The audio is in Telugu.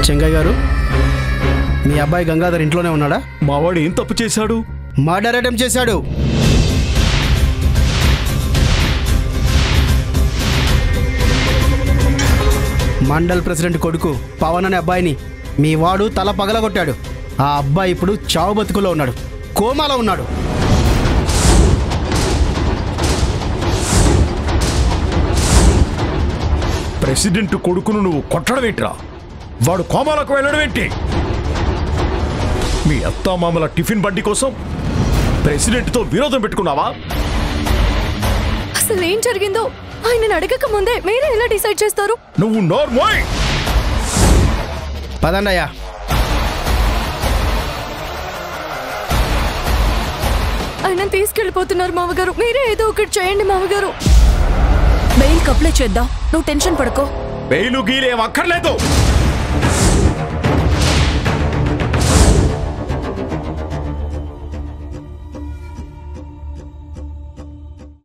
చెంగయ్య గారు మీ అబ్బాయి గంగాధర్ ఇంట్లోనే ఉన్నాడా మావాడు ఏం తప్పు చేశాడు మర్డర్ అటెంప్ట్ చేశాడు మండల్ ప్రెసిడెంట్ కొడుకు పవన్ అనే అబ్బాయిని మీ వాడు తల పగలగొట్టాడు ఆ అబ్బాయి ఇప్పుడు చావు బతుకులో ఉన్నాడు కోమాలో ఉన్నాడు ప్రెసిడెంట్ కొడుకును నువ్వు కొట్టడం ఏంట్రా వాడు కోమాలకు వెళ్ళడం ఏంటి మీ అత్తామామల టిఫిన్ బండి కోసం ప్రెసిడెంట్తో విరోధం పెట్టుకున్నావా అసలు ఏం జరిగిందో ఆయనను అడగక ముందే మీరే ఎలా డిసైడ్ చేస్తారు నువ్వు నోర్మోయ్ పదండి అయ్యా ఆయన తీసుకెళ్ళిపోతున్నారు మామగారు మీరే ఏదో ఒకటి చేయండి మామగారు బెయిల్ అప్లై చేద్దాం నువ్వు టెన్షన్ పడకో బెయిలు గీలేం అక్కర్లేదు